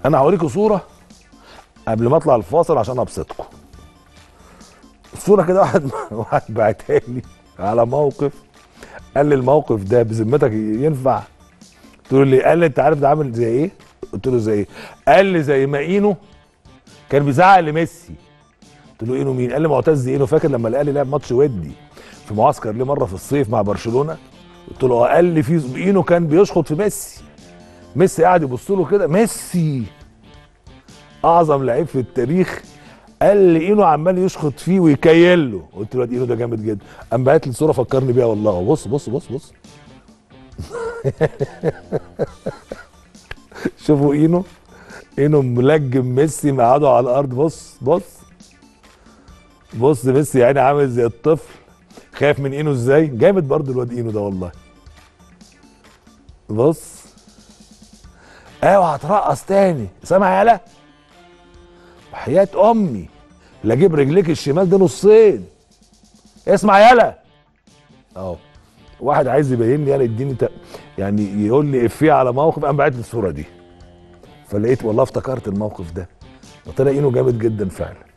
انا هوريكم صوره قبل ما اطلع الفاصل عشان ابسطكم الصوره كده واحد واحد بعتها لي على موقف قال لي الموقف ده بذمتك ينفع قلت له ليه قال لي انت عارف ده عامل زي ايه قلت له زي ايه قال لي زي ما اينو كان بيزعق لميسي قلت له اينو مين قال لي معتز اينو فاكر لما الاهلي لعب ماتش ودي في معسكر ليه مره في الصيف مع برشلونه قلت له اه قال لي في اينو كان بيشخط في ميسي ميسي قاعد يبص له كده ميسي اعظم لعيب في التاريخ قال لي اينو عمال يشخط فيه ويكيل له قلت له الواد اينو ده جامد جدا قام بعت لي الصوره فكرني بيها والله بص بص بص بص شوفوا اينو اينو ملجم ميسي مقعده على الارض بص بص بص ميسي يعني عامل زي الطفل خايف من اينو ازاي جامد برضه الواد اينو ده والله بص ايوه هترقص تاني سامع يالا وحياة امي لا اجيب رجليك الشمال دي نصين اسمع يالا اهو واحد عايز يبين لي يالا اديني ت... يعني يقول لي افيه على موقف قام باعت لي الصوره دي فلقيت والله افتكرت الموقف ده وطلع اينو جامد جدا فعلا